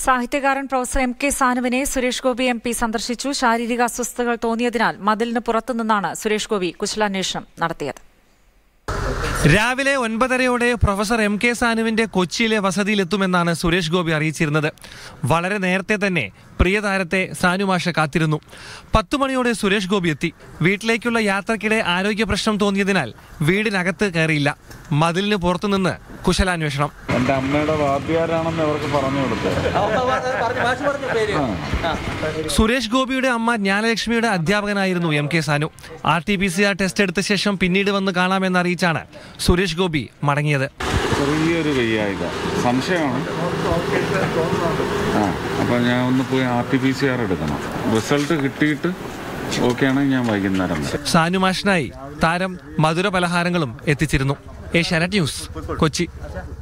സാഹിത്യകാരൻ professor M K സാനുവിനെ Suresh Gopi M P സന്ദർശിച്ചു ശാരീരിക അസ്വസ്ഥതകൾ തോന്നിയതിനാൽ മതിലിന് പുറത്തുനിന്നാണ് സുരേഷ് ഗോപി കുശലാന്വേഷണം നടത്തിയത് രാവിലെ ഒൻപതരയോടെ പ്രൊഫസർ എം കെ സാനുവിന്റെ കൊച്ചിയിലെ വസതിയിലെത്തുമെന്നാണ് സുരേഷ് ഗോപി അറിയിച്ചിരുന്നത് വളരെ നേരത്തെ തന്നെ പ്രിയതാരത്തെ സാനുമാഷ കാത്തിരുന്നു പത്തു മണിയോടെ സുരേഷ് ഗോപി എത്തി വീട്ടിലേക്കുള്ള യാത്രക്കിടെ ആരോഗ്യ പ്രശ്നം തോന്നിയതിനാൽ വീടിനകത്ത് കയറിയില്ല മതിലിന് പുറത്തുനിന്ന് കുശലാന്വേഷണം എൻ്റെ അമ്മയുടെ വാദ്യാരാണെന്ന് അവർക്ക് പറഞ്ഞു കൊടുത്തത് സുരേഷ് ഗോപിയുടെ അമ്മ ജ്ഞാനലക്ഷ്മിയുടെ അധ്യാപകനായിരുന്നു M K Sanu R T P C R test എടുത്ത ശേഷം പിന്നീട് വന്ന് കാണാമെന്ന് അറിയിച്ചാണ് സുരേഷ് ഗോപി മടങ്ങിയത് ചെറിയൊരു വയ്യായിക സംശയമാണ് ആ അപ്പം ഞാൻ ഒന്ന് പോയി R T P C R എടുക്കണം റിസൾട്ട് കിട്ടിയിട്ട് ഓക്കെ ആണെങ്കിൽ ഞാൻ വൈകുന്നേരം വരാം സാനുമാഷിനായി താരം മധുര പലഹാരങ്ങളും എത്തിച്ചിരുന്നു ഏഷ്യാനെറ്റ് ന്യൂസ് കൊച്ചി